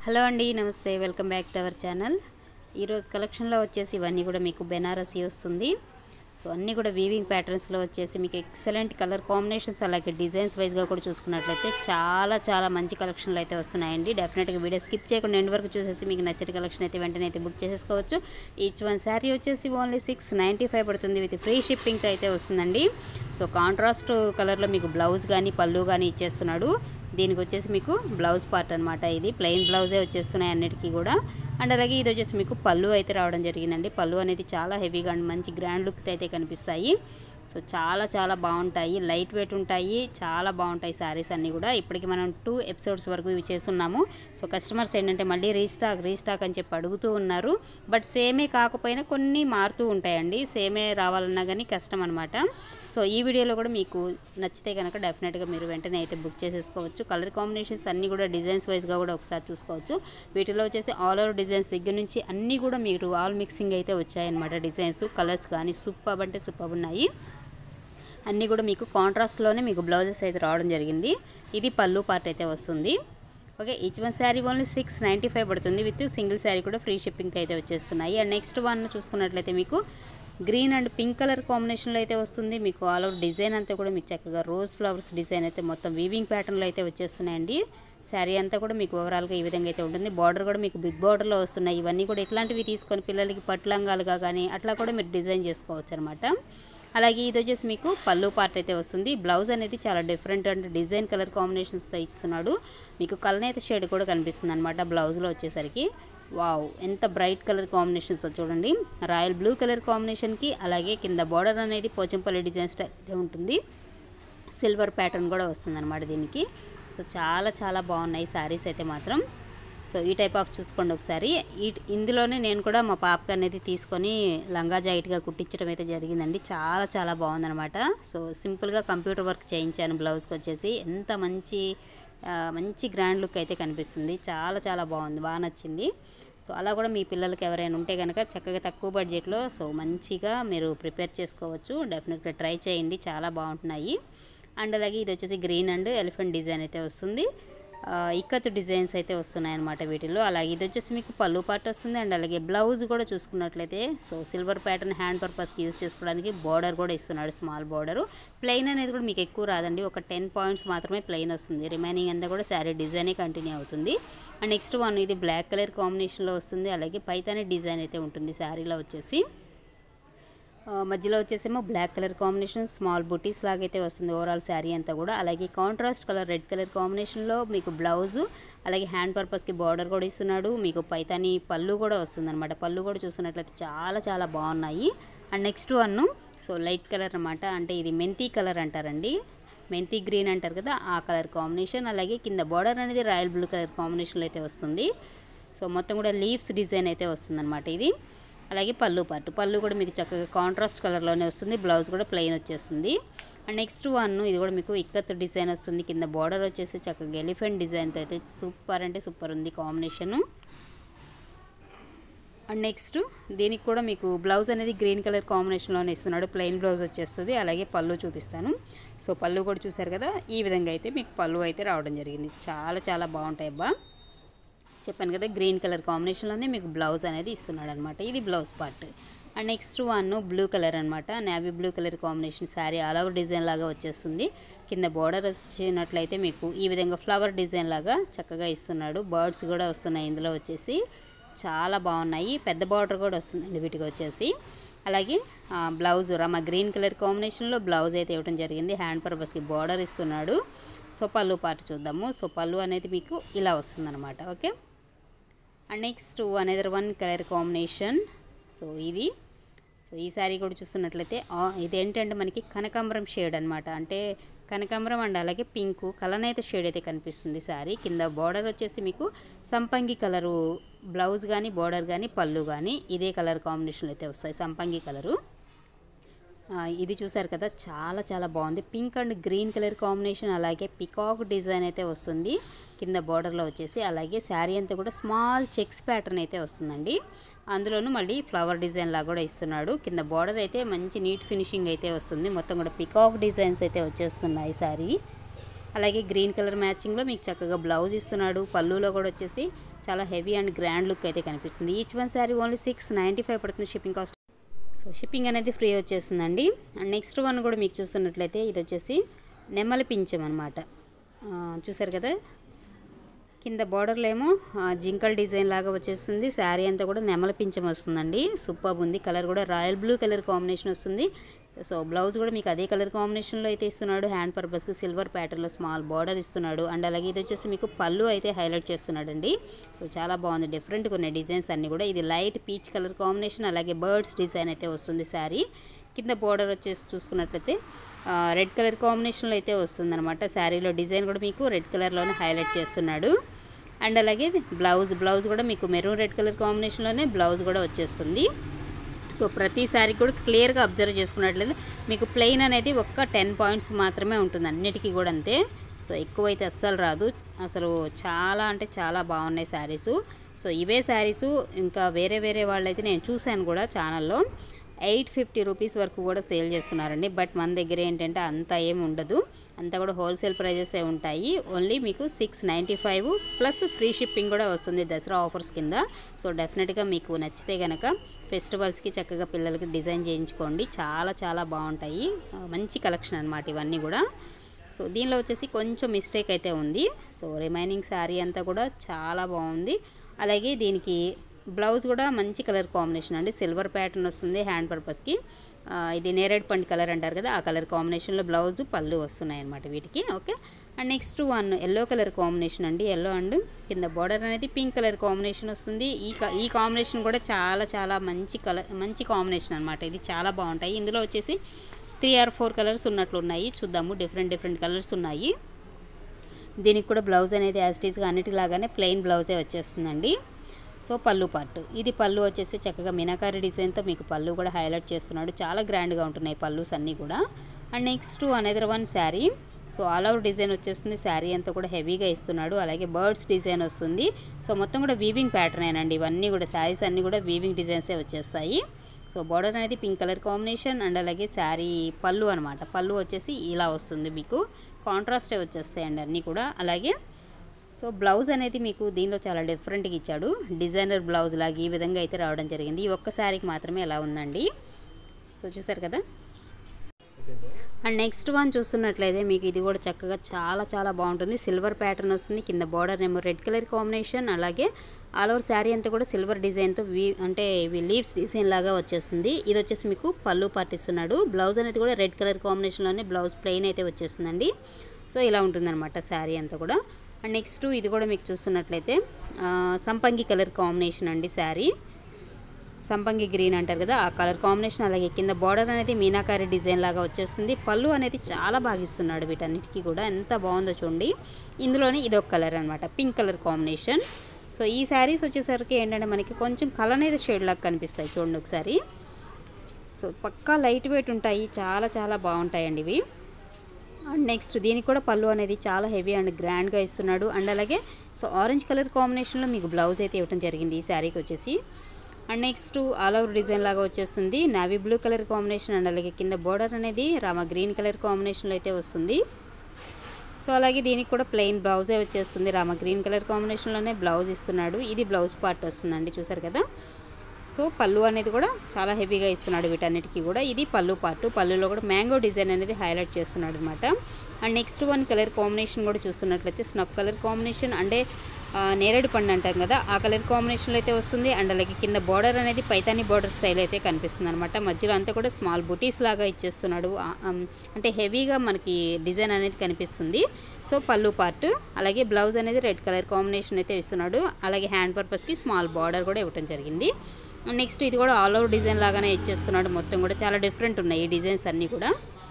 hello అండి నమస్తే welcome back to our channel ఈరోజు కలెక్షన్లో వచ్చేసి ఇవన్నీ కూడా మీకు బెనారసీ వస్తుంది సో అన్నీ కూడా వీవింగ్ ప్యాటర్న్స్లో వచ్చేసి మీకు ఎక్సలెంట్ కలర్ కాంబినేషన్స్ అలాగే డిజైన్స్ వైజ్గా కూడా చూసుకున్నట్లయితే చాలా చాలా మంచి కలెక్షన్లు అయితే వస్తున్నాయండి డెఫినెట్గా వీడియో స్కిప్ చేయకుండా ఎండ్ వరకు చూసేసి మీకు నచ్చని కలెక్షన్ అయితే వెంటనే అయితే బుక్ చేసేసుకోవచ్చు ఈచ్ వన్ శారీ వచ్చేసి ఓన్లీ సిక్స్ నైంటీ ఫైవ్ పడుతుంది విత్ ఫ్రీ షిప్పింగ్తో అయితే వస్తుందండి సో కాంట్రాస్ట్ కలర్లో మీకు బ్లౌజ్ కానీ పళ్ళు కానీ ఇచ్చేస్తున్నాడు దీనికి వచ్చేసి మీకు బ్లౌజ్ పార్ట్ అనమాట ఇది ప్లెయిన్ బ్లౌజే వచ్చేస్తున్నాయి అన్నిటికీ కూడా అండ్ అలాగే ఇది వచ్చేసి మీకు పళ్ళు అయితే రావడం జరిగిందండి పళ్ళు అనేది చాలా హెవీగా అండ్ మంచి గ్రాండ్ లుక్ అయితే కనిపిస్తాయి సో చాలా చాలా బాగుంటాయి లైట్ వెయిట్ ఉంటాయి చాలా బాగుంటాయి శారీస్ అన్నీ కూడా ఇప్పటికి మనం టూ ఎపిసోడ్స్ వరకు ఇవి చేస్తున్నాము సో కస్టమర్స్ ఏంటంటే మళ్ళీ రీస్టాక్ రీస్టాక్ అని చెప్పి అడుగుతూ ఉన్నారు బట్ సేమే కాకపోయినా కొన్ని మారుతూ ఉంటాయండి సేమే రావాలన్నా కానీ కష్టం అనమాట సో ఈ వీడియోలో కూడా మీకు నచ్చితే కనుక డెఫినెట్గా మీరు వెంటనే అయితే బుక్ చేసేసుకోవచ్చు కలర్ కాంబినేషన్స్ అన్నీ కూడా డిజైన్స్ వైజ్గా కూడా ఒకసారి చూసుకోవచ్చు వీటిలో వచ్చేసి ఆల్ ఓవర్ డిజైన్స్ దగ్గర నుంచి అన్నీ కూడా మీరు ఆల్ మిక్సింగ్ అయితే వచ్చాయన్నమాట డిజైన్స్ కలర్స్ కానీ సూపర్ అంటే సూపర్ ఉన్నాయి అన్నీ కూడా మీకు కాంట్రాస్ట్లోనే మీకు బ్లౌజెస్ అయితే రావడం జరిగింది ఇది పళ్ళు పార్ట్ అయితే వస్తుంది okay each one sari only six ninety five పడుతుంది విత్ సింగిల్ శారీ కూడా ఫ్రీ షిప్పింగ్ అయితే వచ్చేస్తున్నాయి అండ్ నెక్స్ట్ వన్ చూసుకున్నట్లయితే మీకు గ్రీన్ అండ్ పింక్ కలర్ కాంబినేషన్లో అయితే వస్తుంది మీకు ఆల్ ఓవర్ డిజైన్ అంతా కూడా మీకు చక్కగా రోజ్ ఫ్లవర్స్ డిజైన్ అయితే మొత్తం వీవింగ్ ప్యాటర్న్లో అయితే వచ్చేస్తున్నాయండి శారీ అంతా కూడా మీకు ఓవరాల్గా ఈ విధంగా అయితే ఉంటుంది బార్డర్ కూడా మీకు బిగ్ బార్డర్లో వస్తున్నాయి ఇవన్నీ కూడా ఇట్లాంటివి తీసుకొని పిల్లలకి పట్లంగాలుగా కానీ అట్లా కూడా మీరు డిజైన్ చేసుకోవచ్చు అనమాట అలాగే ఇది వచ్చేసి మీకు పళ్ళు పార్ట్ అయితే వస్తుంది బ్లౌజ్ అనేది చాలా డిఫరెంట్ అంటే డిజైన్ కలర్ కాంబినేషన్స్తో ఇస్తున్నాడు మీకు కలనేత షేడ్ కూడా కనిపిస్తుంది అనమాట బ్లౌజ్లో వచ్చేసరికి వావ్ ఎంత బ్రైట్ కలర్ కాంబినేషన్స్ చూడండి రాయల్ బ్లూ కలర్ కాంబినేషన్కి అలాగే కింద బార్డర్ అనేది పోచంపల్లి డిజైన్ స్టైల్ అయితే ఉంటుంది సిల్వర్ ప్యాటర్న్ కూడా వస్తుంది అనమాట దీనికి సో చాలా చాలా బాగున్నాయి శారీస్ అయితే మాత్రం సో ఈ టైప్ ఆఫ్ చూసుకోండి ఒకసారి ఈ ఇందులోనే నేను కూడా మా పాపకి అనేది తీసుకొని లంగా జాయిట్గా కుట్టించడం అయితే జరిగిందండి చాలా చాలా బాగుందనమాట సో సింపుల్గా కంప్యూటర్ వర్క్ చేయించాను బ్లౌజ్కి వచ్చేసి ఎంత మంచి ఆ, మంచి గ్రాండ్ లుక్ అయితే కనిపిస్తుంది చాలా చాలా బాగుంది బాగా నచ్చింది సో అలా కూడా మీ పిల్లలకి ఎవరైనా ఉంటే కనుక చక్కగా తక్కువ బడ్జెట్లో సో మంచిగా మీరు ప్రిపేర్ చేసుకోవచ్చు డెఫినెట్గా ట్రై చేయండి చాలా బాగుంటున్నాయి అండ్ అలాగే ఇది వచ్చేసి గ్రీన్ అండ్ ఎలిఫెంట్ డిజైన్ అయితే వస్తుంది ఆ, ఇక్కత్ డిజైన్స్ అయితే వస్తున్నాయి అన్నమాట వీటిలో అలాగే ఇది వచ్చేసి మీకు పళ్ళు పార్ట్ వస్తుంది అండ్ అలాగే బ్లౌజ్ కూడా చూసుకున్నట్లయితే సో సిల్వర్ ప్యాటర్న్ హ్యాండ్ పర్పస్కి యూస్ చేసుకోవడానికి బార్డర్ కూడా ఇస్తున్నాడు స్మాల్ బార్డర్ ప్లెయిన్ అనేది కూడా మీకు ఎక్కువ రాదండి ఒక టెన్ పాయింట్స్ మాత్రమే ప్లెయిన్ వస్తుంది రిమైనింగ్ అంతా కూడా శారీ డిజైనే కంటిన్యూ అవుతుంది అండ్ నెక్స్ట్ వన్ ఇది బ్లాక్ కలర్ కాంబినేషన్లో వస్తుంది అలాగే పైతానే డిజైన్ అయితే ఉంటుంది శారీలో వచ్చేసి ఆ, మధ్యలో వచ్చేసేమో బ్లాక్ కలర్ కాంబినేషన్ స్మాల్ బుటీస్ లాగైతే వస్తుంది ఓవరాల్ శారీ అంతా కూడా అలాగే కాంట్రాస్ట్ కలర్ రెడ్ కలర్ కాంబినేషన్లో మీకు బ్లౌజ్ అలాగే హ్యాండ్ పర్పస్కి బార్డర్ కూడా ఇస్తున్నాడు మీకు పైతాని పళ్ళు కూడా వస్తుంది అనమాట పళ్ళు కూడా చూస్తున్నట్లయితే చాలా చాలా బాగున్నాయి and next one so light colour అనమాట అంటే ఇది మెంతి కలర్ అంటారండి మెంతి గ్రీన్ అంటారు కదా ఆ కలర్ కాంబినేషన్ అలాగే కింద బార్డర్ అనేది రాయల్ బ్లూ కలర్ కాంబినేషన్లో అయితే వస్తుంది సో మొత్తం కూడా లీవ్స్ డిజైన్ అయితే వస్తుంది ఇది అలాగే పళ్ళు పార్ట్ పళ్ళు కూడా మీకు చక్కగా కాంట్రాస్ట్ కలర్లోనే వస్తుంది బ్లౌజ్ కూడా ప్లెయిన్ వచ్చేస్తుంది అండ్ నెక్స్ట్ వన్ ఇది కూడా మీకు ఇక్కత్ డిజైన్ వస్తుంది కింద బార్డర్ వచ్చేసి చక్కగా ఎలిఫెంట్ డిజైన్తో అయితే సూపర్ అంటే సూపర్ ఉంది కాంబినేషను అండ్ నెక్స్ట్ దీనికి కూడా మీకు బ్లౌజ్ అనేది గ్రీన్ కలర్ కాంబినేషన్లోనే ఇస్తున్నాడు ప్లెయిన్ బ్లౌజ్ వచ్చేస్తుంది అలాగే పళ్ళు చూపిస్తాను సో పళ్ళు కూడా చూసారు కదా ఈ విధంగా అయితే మీకు పళ్ళు అయితే రావడం జరిగింది చాలా చాలా బాగుంటాయి అబ్బా చెప్పాను కదా గ్రీన్ కలర్ కాంబినేషన్లోనే మీకు బ్లౌజ్ అనేది ఇస్తున్నాడు అనమాట ఇది blouse part and next one blue colour అనమాట navy blue colour combination sari all over design లాగా వచ్చేస్తుంది కింద బార్డర్ వచ్చినట్లయితే మీకు ఈ విధంగా ఫ్లవర్ డిజైన్ లాగా చక్కగా ఇస్తున్నాడు బర్డ్స్ కూడా వస్తున్నాయి ఇందులో వచ్చేసి చాలా బాగున్నాయి పెద్ద బార్డర్ కూడా వస్తుందండి వీటికి వచ్చేసి అలాగే ఆ, బ్లౌజ్ రమ గ్రీన్ కలర్ కాంబినేషన్లో బ్లౌజ్ అయితే ఇవ్వడం జరిగింది హ్యాండ్ పర్పస్కి బార్డర్ ఇస్తున్నాడు సో పళ్ళు పార్ట్ చూద్దాము సో పళ్ళు అనేది మీకు ఇలా వస్తుందన్నమాట okay and next another one colour combination so ఇది సో ఈ శారీ కూడా చూస్తున్నట్లయితే ఆ- ఇదేంటంటే మనకి కనకాంబరం షేడ్ అనమాట అంటే కనకాంబరం అండ్ అలాగే పింక్ కలనైతే షేడ్ అయితే కనిపిస్తుంది శారీ కింద బార్డర్ వచ్చేసి మీకు సంపంగి కలరు బ్లౌజ్ కానీ బార్డర్ కానీ పళ్ళు కానీ ఇదే కలర్ కాంబినేషన్లో అయితే వస్తాయి సంపంగి కలరు ఆ, ఇది చూసారు కదా చాలా చాలా బాగుంది pink and green colour combination అలాగే పికాక్ డిజైన్ అయితే వస్తుంది కింద బార్డర్లో వచ్చేసి అలాగే శారీ అంతా కూడా స్మాల్ చెక్స్ ప్యాటర్న్ అయితే వస్తుందండి అందులోనూ మళ్ళీ ఫ్లవర్ డిజైన్ లాగా కూడా ఇస్తున్నాడు కింద బార్డర్ అయితే మంచి నీట్ ఫినిషింగ్ అయితే వస్తుంది మొత్తం కూడా పికాక్ డిజైన్స్ అయితే వచ్చేస్తున్నాయి శారీ అలాగే గ్రీన్ కలర్ మ్యాచింగ్లో మీకు చక్కగా బ్లౌజ్ ఇస్తున్నాడు పళ్ళులో కూడా వచ్చేసి చాలా హెవీ అండ్ గ్రాండ్ లుక్ అయితే కనిపిస్తుంది each one sari only six ninety five పడుతుంది షిప్పింగ్ కాస్ట్ సో షిప్పింగ్ అనేది ఫ్రీ వచ్చేస్తుందండి అండ్ నెక్స్ట్ వన్ కూడా మీకు చూస్తున్నట్లయితే ఇది వచ్చేసి నెమ్మలి పించం అనమాట చూసారు కదా కింద బార్డర్లో ఏమో ఆ, జింకల్ డిజైన్ లాగా వచ్చేస్తుంది శారీ అంతా కూడా నెమల పించం వస్తుందండి సూపర్ ఉంది కలర్ కూడా రాయల్ బ్లూ కలర్ కాంబినేషన్ వస్తుంది సో బ్లౌజ్ కూడా మీకు అదే కలర్ కాంబినేషన్లో అయితే ఇస్తున్నాడు హ్యాండ్ పర్పస్కి సిల్వర్ ప్యాటర్న్లో స్మాల్ బార్డర్ ఇస్తున్నాడు అండ్ అలాగే ఇది వచ్చేసి మీకు పళ్ళు అయితే హైలైట్ చేస్తున్నాడండి సో చాలా బాగుంది డిఫరెంట్గా ఉన్నాయి డిజైన్స్ అన్నీ కూడా ఇది లైట్ పీచ్ కలర్ కాంబినేషన్ అలాగే బర్డ్స్ డిజైన్ అయితే వస్తుంది శారీ కింద బోర్డర్ వచ్చేసి చూసుకున్నట్లయితే ఆ, రెడ్ కలర్ కాంబినేషన్లో అయితే వస్తుందన్నమాట శారీలో డిజైన్ కూడా మీకు రెడ్ కలర్లోనే హైలైట్ చేస్తున్నాడు అండ్ అలాగే బ్లౌజ్ బ్లౌజ్ కూడా మీకు మెరూన్ రెడ్ కలర్ కాంబినేషన్లోనే బ్లౌజ్ కూడా వచ్చేస్తుంది సో ప్రతి శారీ కూడా క్లియర్గా అబ్జర్వ్ చేసుకున్నట్లయితే మీకు ప్లెయిన్ అనేది ఒక్క టెన్ పాయింట్స్ మాత్రమే ఉంటుంది అన్నిటికీ కూడా అంతే సో ఎక్కువైతే అస్సలు రాదు అసలు చాలా అంటే చాలా బాగున్నాయి శారీసు సో ఇవే శారీసు ఇంకా వేరే వేరే వాళ్ళైతే నేను చూశాను కూడా ఛానల్లో ఎయిట్ ఫిఫ్టీ రూపీస్ వరకు కూడా సేల్ చేస్తున్నారండి బట్ మన దగ్గర ఏంటంటే అంత ఏమి ఉండదు అంతా కూడా హోల్సేల్ ప్రైజెసే ఉంటాయి ఓన్లీ మీకు six ninety five plus free shipping కూడా వస్తుంది దసరా ఆఫర్స్ కింద సో డెఫినెట్గా మీకు నచ్చితే కనుక ఫెస్టివల్స్కి చక్కగా పిల్లలకి డిజైన్ చేయించుకోండి చాలా చాలా బాగుంటాయి ఆ, మంచి కలెక్షన్ అనమాట ఇవన్నీ కూడా సో దీనిలో వచ్చేసి కొంచెం మిస్టేక్ అయితే ఉంది సో రిమైనింగ్ శారీ అంతా కూడా చాలా బాగుంది అలాగే దీనికి బ్లౌజ్ కూడా మంచి కలర్ కాంబినేషన్ అండి సిల్వర్ ప్యాటర్న్ వస్తుంది హ్యాండ్ పర్పస్కి ఆ, ఇది నేరేడ్ పండు కలర్ అంటారు కదా ఆ కలర్ కాంబినేషన్లో బ్లౌజ్ పళ్ళు వస్తున్నాయి అనమాట వీటికి okay and next one yellow colour combination అండి ఎల్లో అండ్ కింద బార్డర్ అనేది పింక్ కలర్ కాంబినేషన్ వస్తుంది ఈ క- ఈ కాంబినేషన్ కూడా చాలా చాలా మంచి కలర్ మంచి కాంబినేషన్ అనమాట ఇది చాలా బాగుంటాయి ఇందులో వచ్చేసి త్రీ ఆర్ ఫోర్ కలర్స్ ఉన్నట్లు ఉన్నాయి చూద్దాము డిఫరెంట్ డిఫరెంట్ కలర్స్ ఉన్నాయి దీనికి కూడా బ్లౌజ్ అనేది యాజ్ టీస్గా అన్నిటిలాగానే ప్లెయిన్ బ్లౌజే వచ్చేస్తుందండి సో పళ్ళు పార్ట్ ఇది పళ్ళు వచ్చేసి చక్కగా మీనాకారి డిజైన్తో మీకు పళ్ళు కూడా హైలైట్ చేస్తున్నాడు చాలా గ్రాండ్గా ఉంటున్నాయి పళ్ళుస్ అన్నీ కూడా and next another one sari so all over design వచ్చేస్తుంది శారీ అంతా కూడా హెవీగా ఇస్తున్నాడు అలాగే బర్డ్స్ డిజైన్ వస్తుంది సో మొత్తం కూడా వీవింగ్ ప్యాటర్న్ అండి ఇవన్నీ కూడా శారీస్ అన్నీ కూడా వీవింగ్ డిజైన్సే వచ్చేస్తాయి సో బార్డర్ అనేది పింక్ కలర్ కాంబినేషన్ అండ్ అలాగే శారీ పళ్ళు అనమాట పళ్ళు వచ్చేసి ఇలా వస్తుంది మీకు కాంట్రాస్టే వచ్చేస్తాయండి అన్నీ కూడా అలాగే సో బ్లౌజ్ అనేది మీకు దీనిలో చాలా డిఫరెంట్గా ఇచ్చాడు డిజైనర్ బ్లౌజ్ లాగా ఈ విధంగా అయితే రావడం జరిగింది ఈ ఒక్క శారీకి మాత్రమే ఎలా ఉందండి సో చూసారు కదా అండ్ నెక్స్ట్ వన్ చూస్తున్నట్లయితే మీకు ఇది కూడా చక్కగా చాలా చాలా బాగుంటుంది సిల్వర్ ప్యాటర్న్ వస్తుంది కింద బార్డర్ ఏమో రెడ్ కలర్ కాంబినేషన్ అలాగే ఆల్ ఓవర్ శారీ అంతా కూడా సిల్వర్ డిజైన్తో వీ అంటే ఇవి లీవ్స్ డిజైన్ లాగా వచ్చేస్తుంది ఇది వచ్చేసి మీకు పళ్ళు పాటిస్తున్నాడు బ్లౌజ్ అనేది కూడా రెడ్ కలర్ కాంబినేషన్లోనే బ్లౌజ్ ప్లెయిన్ అయితే వచ్చేస్తుందండి సో ఇలా ఉంటుందన్నమాట శారీ అంతా కూడా అండ్ నెక్స్ట్ ఇది కూడా మీకు చూస్తున్నట్లయితే ఆ, సంపంగి కలర్ కాంబినేషన్ అండి శారీ సంపంగి గ్రీన్ అంటారు కదా ఆ కలర్ కాంబినేషన్ అలాగే కింద బార్డర్ అనేది మీనాకారి డిజైన్ లాగా వచ్చేస్తుంది పళ్ళు అనేది చాలా బాగా ఇస్తున్నాడు వీటన్నిటికీ కూడా ఎంత బాగుందో చూడండి ఇందులోనే ఇది ఒక కలర్ అనమాట పింక్ కలర్ కాంబినేషన్ సో ఈ శారీస్ వచ్చేసరికి ఏంటంటే మనకి కొంచెం కలర్ అనేది షేడ్ లాగా కనిపిస్తాయి చూడండి ఒకసారి సో పక్కా లైట్ వెయిట్ ఉంటాయి చాలా చాలా బాగుంటాయండి ఇవి అండ్ నెక్స్ట్ దీనికి కూడా పళ్ళు అనేది చాలా హెవీ అండ్ గ్రాండ్గా ఇస్తున్నాడు అండ్ అలాగే సో ఆరెంజ్ కలర్ కాంబినేషన్లో మీకు బ్లౌజ్ అయితే ఇవ్వడం జరిగింది ఈ శారీకి వచ్చేసి and next all over design లాగా వచ్చేస్తుంది navy blue colour combination and అలాగే కింద బోర్డర్ అనేది రామ గ్రీన్ కలర్ కాంబినేషన్లో అయితే వస్తుంది సో అలాగే దీనికి కూడా ప్లెయిన్ బ్లౌజే వచ్చేస్తుంది రామ గ్రీన్ కలర్ కాంబినేషన్లోనే బ్లౌజ్ ఇస్తున్నాడు ఇది బ్లౌజ్ పార్ట్ వస్తుందండి చూసారు కదా సో పళ్ళు అనేది కూడా చాలా హెవీగా ఇస్తున్నాడు వీటన్నిటికీ కూడా ఇది పళ్ళు పార్ట్ పళ్ళులో కూడా మ్యాంగో డిజైన్ అనేది హైలైట్ చేస్తున్నాడు అనమాట and next one colour combination కూడా చూస్తున్నట్లయితే స్నఫ్ కలర్ కాంబినేషన్ అంటే ఆ, నేరేడు పండు అంటాం కదా ఆ కలర్ కాంబినేషన్లో అయితే వస్తుంది అండ్ అలాగే కింద బార్డర్ అనేది పైతాని బార్డర్ స్టైల్ అయితే కనిపిస్తుంది అనమాట మధ్యలో అంతా కూడా స్మాల్ బుటీస్ లాగా ఇచ్చేస్తున్నాడు ఆ, ఆమ్, అంటే హెవీగా మనకి డిజైన్ అనేది కనిపిస్తుంది సో పళ్ళు పార్ట్ అలాగే బ్లౌజ్ అనేది రెడ్ కలర్ కాంబినేషన్ అయితే ఇస్తున్నాడు అలాగే హ్యాండ్ పర్పస్కి స్మాల్ బార్డర్ కూడా ఇవ్వడం జరిగింది నెక్స్ట్ ఇది కూడా ఆల్ ఓవర్ డిజైన్ లాగానే ఇచ్చేస్తున్నాడు మొత్తం కూడా చాలా డిఫరెంట్ ఉన్నాయి ఈ డిజైన్స్ అన్నీ కూడా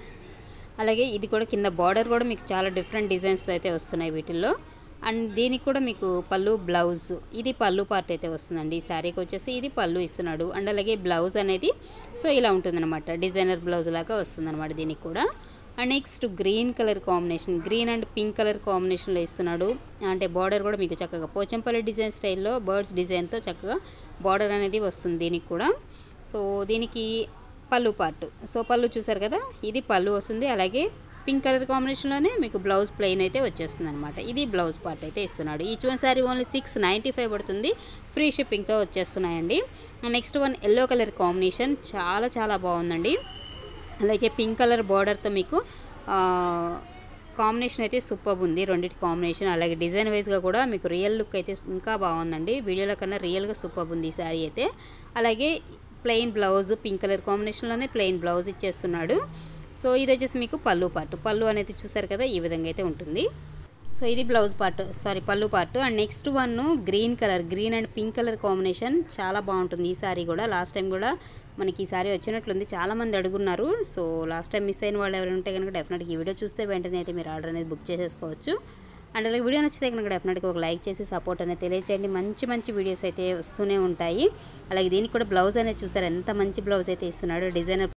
అలాగే ఇది కూడా కింద బార్డర్ కూడా మీకు చాలా డిఫరెంట్ డిజైన్స్ అయితే వస్తున్నాయి వీటిల్లో అండ్ దీనికి కూడా మీకు పళ్ళు బ్లౌజ్ ఇది పళ్ళు పార్ట్ అయితే వస్తుందండి ఈ శారీకి వచ్చేసి ఇది పళ్ళు ఇస్తున్నాడు అండ్ అలాగే బ్లౌజ్ అనేది సో ఇలా ఉంటుందన్నమాట డిజైనర్ బ్లౌజ్ లాగా వస్తుందన్నమాట దీనికి కూడా and next green colour combination green and pink colour కాంబినేషన్లో ఇస్తున్నాడు అంటే బార్డర్ కూడా మీకు చక్కగా పోచంపల్లి డిజైన్ స్టైల్లో బర్డ్స్ డిజైన్తో చక్కగా బార్డర్ అనేది వస్తుంది దీనికి కూడా సో దీనికి పళ్ళు పార్ట్ సో పళ్ళు చూసారు కదా ఇది పళ్ళు వస్తుంది అలాగే పింక్ కలర్ కాంబినేషన్లోనే మీకు బ్లౌజ్ ప్లెయిన్ అయితే వచ్చేస్తుంది అనమాట ఇది బ్లౌజ్ పార్ట్ అయితే ఇస్తున్నాడు each one sari only six ninety five పడుతుంది ఫ్రీ షిప్పింగ్తో వచ్చేస్తున్నాయండి next one yellow colour combination చాలా చాలా బాగుందండి అలాగే పింక్ కలర్ బార్డర్తో మీకు ఆ, కాంబినేషన్ అయితే సూపర్ ఉంది రెండింటి కాంబినేషన్ అలాగే డిజైన్ వైజ్గా కూడా మీకు రియల్ లుక్ అయితే ఇంకా బాగుందండి వీడియోలో కన్నా రియల్గా సూపర్ ఉంది ఈ శారీ అయితే అలాగే ప్లెయిన్ బ్లౌజ్ పింక్ కలర్ కాంబినేషన్లోనే ప్లెయిన్ బ్లౌజ్ ఇచ్చేస్తున్నాడు సో ఇది వచ్చేసి మీకు పళ్ళు పార్ట్ పళ్ళు అనేది చూసారు కదా ఈ విధంగా అయితే ఉంటుంది సో ఇది blouse part sari pallu part and next one green colour green and pink colour combination చాలా బాగుంటుంది ఈ సారీ కూడా లాస్ట్ టైం కూడా మనకి ఈ సారీ వచ్చినట్లుంది చాలా మంది అడుగున్నారు సో లాస్ట్ టైం మిస్ అయిన వాళ్ళు ఎవరైనా ఉంటే కనుక డెఫినెట్గా ఈ వీడియో చూస్తే వెంటనే అయితే మీరు ఆర్డర్ అనేది బుక్ చేసేసుకోవచ్చు అండ్ అలాగే వీడియో నచ్చితే కనుక డెఫినెట్గా ఒక లైక్ చేసి సపోర్ట్ అనేది తెలియచేయండి మంచి మంచి వీడియోస్ అయితే వస్తూనే ఉంటాయి అలాగే దీనికి కూడా బ్లౌజ్ అనేది చూసారు ఎంత మంచి బ్లౌజ్ అయితే ఇస్తున్నాడు డిజైనర్